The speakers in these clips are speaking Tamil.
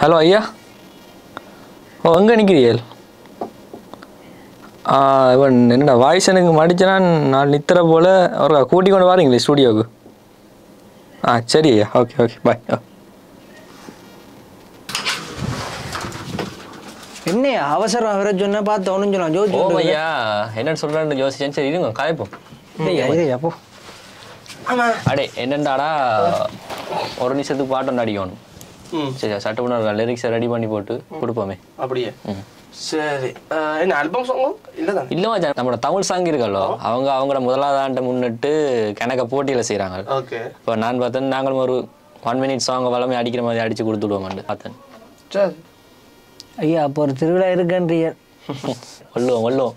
ஹலோ ஐயா ஓ எங்கே நிற்கிறீர்கள் ஆ இவன் என்னடா வாய்ஸ் எனக்கு மடிச்சனா நான் நித்திர போல் ஒரு கூட்டி கொண்டு வாரீங்களே ஸ்டூடியோவுக்கு ஆ சரி ஐயா ஓகே ஓகே பாய் என்னையா அவசரம் அவரை சொன்னா பார்த்து ஒன்றும் சொன்னா ஜோதி ஓ ஐயா என்னன்னு சொல்கிறேன்னு யோசிச்சேன் சரி இருங்க கதைப்போம் இல்லையா போ அடே என்னண்டாடா ஒரு நிமிஷத்துக்கு பாட்டு ஒன்று அடிக்கணும் ம் சரி சட்டு பண்ண லிரிக்ஸை ரெடி பண்ணி போட்டு கொடுப்போமே அப்படியே சரி அஹ், என்ன ஆல்பம் சாங்கும் இல்லை தானே இல்லை மச்சான் நம்மளோட தமிழ் சாங் இருக்கല്ലോ அவங்க அவங்களோட முதலாவது ஆண்டை முன்னிட்டு கணக்க போட்டியில் செய்கிறாங்க ஓகே இப்போ நான் பார்த்தேன் நாங்களும் ஒரு ஒன் மினிட் சாங் வளமே அடிக்கிற மாதிரி அடிச்சு கொடுத்துடுவோம் பார்த்தேன் சரி ஐயா அப்போ ஒரு திருவிழா இருக்குன்றிய வள்ளுவோம் வள்ளுவோம்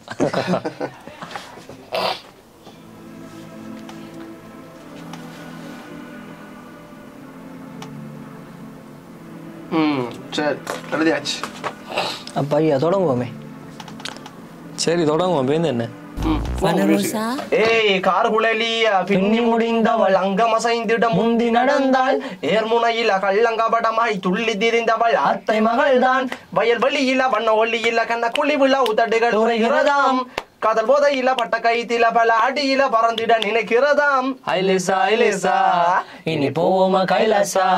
ம் சரி எழுதியாச்சு அப்போ ஐயா தொடங்குவோமே சரி தொடங்குவோம் பேருந்து என்ன ஏய் கார்குழலியா பின்னி முடிந்தவள் அங்கமசைந்திட முந்தி நடந்தாள் ஏர்முனையில கள்ளங்கபடமாய் துள்ளி திரிந்தவள் அத்தை மகள்தான் வயல் வெளியில வண்ண ஒளியில கண்ண குழி விழா உதடுகள் உரைகிறதாம் காதல் போதையில பட்ட கைத்தில பல அடியில பறந்திட நினைக்கிறதாம் ஐலேசா ஐலேசா இனி போவோமா கைலாசா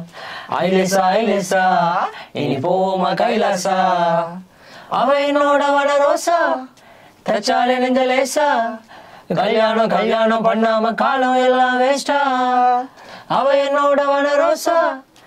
ஐலேசா ஐலேசா இனி போவோமா கைலாசா அவ என்னோட வட ரோசா தச்சாலே நெஞ்ச லேசா கல்யாணம் கல்யாணம் பண்ணாம காலம் எல்லாம் வேஸ்டா அவ என்னோட வன ரோசா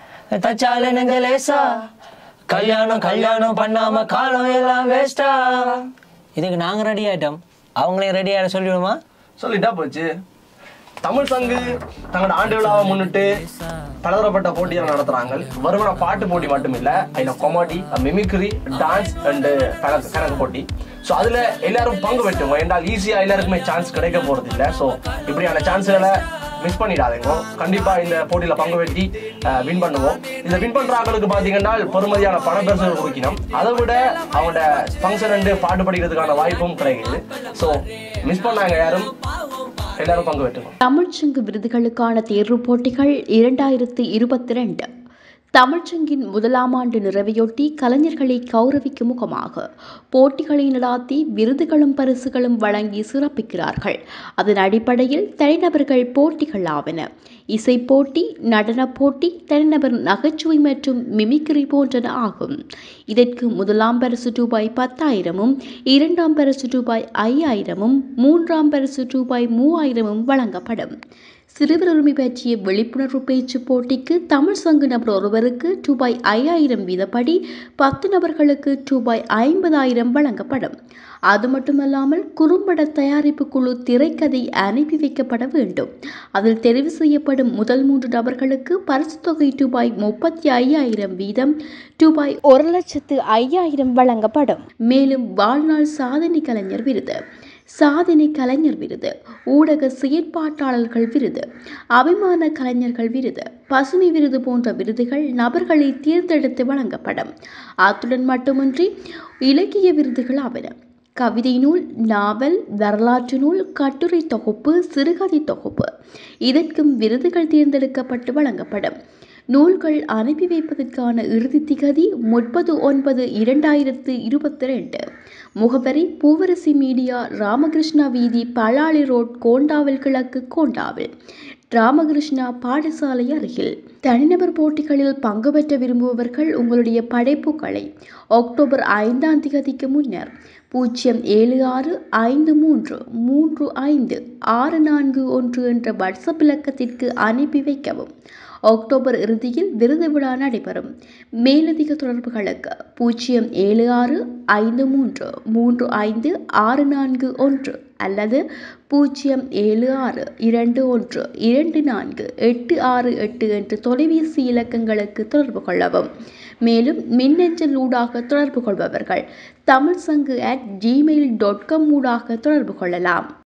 தச்சாலே நெஞ்ச லேசா கல்யாணம் கல்யாணம் பண்ணாம காலம் எல்லாம் வேஸ்டா இதுக்கு நாங்கள் ரெடி ஆயிட்டோம் அவங்களையும் ரெடி ஆகிட சொல்லிவிடுமா சொல்லிட்டா போச்சு தமிழ் சங்கு தங்களோட ஆண்டு விழாவை முன்னிட்டு பலதரப்பட்ட போட்டிகளை நடத்துறாங்க வருமான பாட்டு போட்டி மட்டும் இல்ல அதுல கொமாடி மிமிக்ரி டான்ஸ் அண்ட் கணக்கு கணக்கு போட்டி ஸோ அதுல எல்லாரும் பங்கு பெற்றுங்க என்றால் ஈஸியா எல்லாருக்குமே சான்ஸ் கிடைக்க போறது இல்ல ஸோ இப்படியான சான்ஸ்களை மிஸ் பண்ணிடாதீங்க கண்டிப்பா இந்த போட்டியில பங்கு பெற்றி வின் பண்ணுவோம் இந்த வின் பண்ற ஆட்களுக்கு பாத்தீங்கன்னா பெருமதியான பண பரிசுகள் கொடுக்கணும் அதை விட அவங்களோட ஃபங்க்ஷன் அண்டு பாட்டு படிக்கிறதுக்கான வாய்ப்பும் கிடைக்குது ஸோ மிஸ் பண்ணாங்க யாரும் எல்லாரும் பங்கு பெற்றுக்கணும் தமிழ்ச்சங்கு விருதுகளுக்கான தேர்வுப் போட்டிகள் இரண்டாயிரத்து இருபத்தி ரெண்டு தமிழ்ச்சங்கின் முதலாம் ஆண்டு நிறைவையொட்டி கலைஞர்களை கௌரவிக்கும் முகமாக போட்டிகளை நடாத்தி விருதுகளும் பரிசுகளும் வழங்கி சிறப்பிக்கிறார்கள் அதன் அடிப்படையில் தனிநபர்கள் போட்டிகள் ஆவன இசைப் போட்டி நடனப் போட்டி தனிநபர் நகைச்சுவை மற்றும் மிமிக்ரி போன்றன ஆகும் இதற்கு முதலாம் பரிசு ரூபாய் பத்தாயிரமும் இரண்டாம் பரிசு ரூபாய் ஐயாயிரமும் மூன்றாம் பரிசு ரூபாய் மூவாயிரமும் வழங்கப்படும் சிறுவர் உரிமை பற்றிய விழிப்புணர்வு பேச்சு போட்டிக்கு தமிழ் சங்கு நபர் ஒருவருக்கு ரூபாய் ஐயாயிரம் வீதப்படி பத்து நபர்களுக்கு ரூபாய் ஐம்பதாயிரம் வழங்கப்படும் அது மட்டுமல்லாமல் குறும்பட தயாரிப்பு குழு திரைக்கதை அனுப்பி வைக்கப்பட வேண்டும் அதில் தெரிவு செய்யப்படும் முதல் மூன்று நபர்களுக்கு பரிசுத் தொகை ரூபாய் முப்பத்தி ஐயாயிரம் வீதம் ரூபாய் ஒரு லட்சத்து ஐயாயிரம் வழங்கப்படும் மேலும் வாழ்நாள் சாதனை கலைஞர் விருது சாதனை கலைஞர் விருது ஊடக செயற்பாட்டாளர்கள் விருது அபிமான கலைஞர்கள் விருது பசுமை விருது போன்ற விருதுகள் நபர்களை தேர்ந்தெடுத்து வழங்கப்படும் அத்துடன் மட்டுமின்றி இலக்கிய விருதுகள் ஆவன கவிதை நூல் நாவல் வரலாற்று நூல் கட்டுரை தொகுப்பு சிறுகதை தொகுப்பு இதற்கும் விருதுகள் தேர்ந்தெடுக்கப்பட்டு வழங்கப்படும் நூல்கள் அனுப்பி வைப்பதற்கான இறுதி திகதி முப்பது ஒன்பது இரண்டாயிரத்து இருபத்தி ரெண்டு முகவரி பூவரசி மீடியா ராமகிருஷ்ணா வீதி பலாளி ரோட் கோண்டாவில் கிழக்கு கோண்டாவில் ராமகிருஷ்ணா பாடசாலை அருகில் தனிநபர் போட்டிகளில் பங்கு பெற்ற விரும்புபவர்கள் உங்களுடைய படைப்புகளை அக்டோபர் ஐந்தாம் தேதிக்கு முன்னர் பூஜ்ஜியம் ஏழு ஆறு ஐந்து மூன்று மூன்று ஐந்து ஆறு நான்கு ஒன்று என்ற வாட்ஸ்அப் இலக்கத்திற்கு அனுப்பி வைக்கவும் அக்டோபர் இறுதியில் விருது விழா நடைபெறும் மேலதிக தொடர்புகளுக்கு பூஜ்ஜியம் ஏழு ஆறு ஐந்து மூன்று மூன்று ஐந்து ஆறு நான்கு ஒன்று அல்லது பூஜ்ஜியம் ஏழு ஆறு இரண்டு ஒன்று இரண்டு நான்கு எட்டு ஆறு எட்டு என்ற தொலைபேசி இலக்கங்களுக்கு தொடர்பு கொள்ளவும் மேலும் மின்னஞ்சல் ஊடாக தொடர்பு கொள்பவர்கள் தமிழ் சங்கு அட் ஜிமெயில் டாட் காம் ஊடாக தொடர்பு கொள்ளலாம்